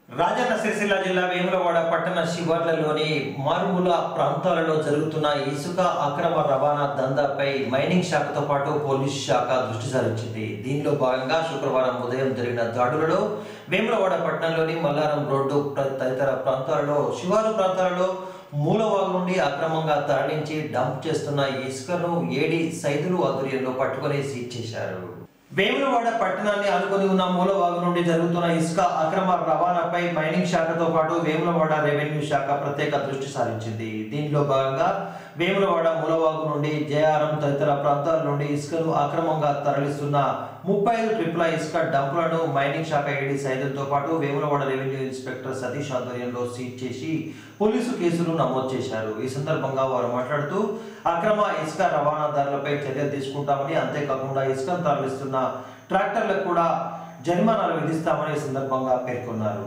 రాజన్న సిరిసిల్ల జిల్లా వేములవాడ పట్టణ శివార్లలోని మారుమూల ప్రాంతాలలో జరుగుతున్న ఇసుక అక్రమ రవాణా దందాపై మైనింగ్ శాఖతో పాటు పోలీస్ శాఖ దృష్టి సారించింది దీనిలో భాగంగా శుక్రవారం ఉదయం జరిగిన దాడులలో వేములవాడ పట్టణంలోని మల్లారం రోడ్డు ప్ర- తదితర ప్రాంతాలలో శివారు ప్రాంతాలలో మూలవాగు నుండి అక్రమంగా తరలించి డంప్ చేస్తున్న ఇసుకను ఏడి సైదులు ఆధ్వర్యంలో పట్టుకొని సీజ్ చేశారు వేములవాడ పట్టణాన్ని ఆనుకొని ఉన్న మూలవాగు నుండి జరుగుతున్న ఇసుక అక్రమ రవాణాపై మైనింగ్ శాఖతో పాటు వేములవాడ రెవెన్యూ శాఖ ప్రత్యేక దృష్టి సారించింది దీనిలో భాగంగా వేములవాడ మూలవాగు నుండి జేఆర్ఎం తదితర ప్రాంతాల నుండి ఇసుకను అక్రమంగా తరలిస్తున్న ముప్పై ఐదు ట్రిప్ల ఇసుక డంపులను మైనింగ్ శాఖ ఏడీ సైదులతో పాటు వేములవాడ రెవెన్యూ ఇన్స్పెక్టర్ సతీష్ ఆధ్వర్యంలో సీజ్ చేసి పోలీసు కేసులు నమోదు చేశారు ఈ సందర్భంగా వారు మాట్లాడుతూ అక్రమ ఇసుక రవాణాదారులపై చర్యలు తీసుకుంటామని అంతేకాకుండా ఇసుకను తరలిస్తున్న ట్రాక్టర్లకు కూడా జరిమానాలు విధిస్తామని ఈ సందర్భంగా పేర్కొన్నారు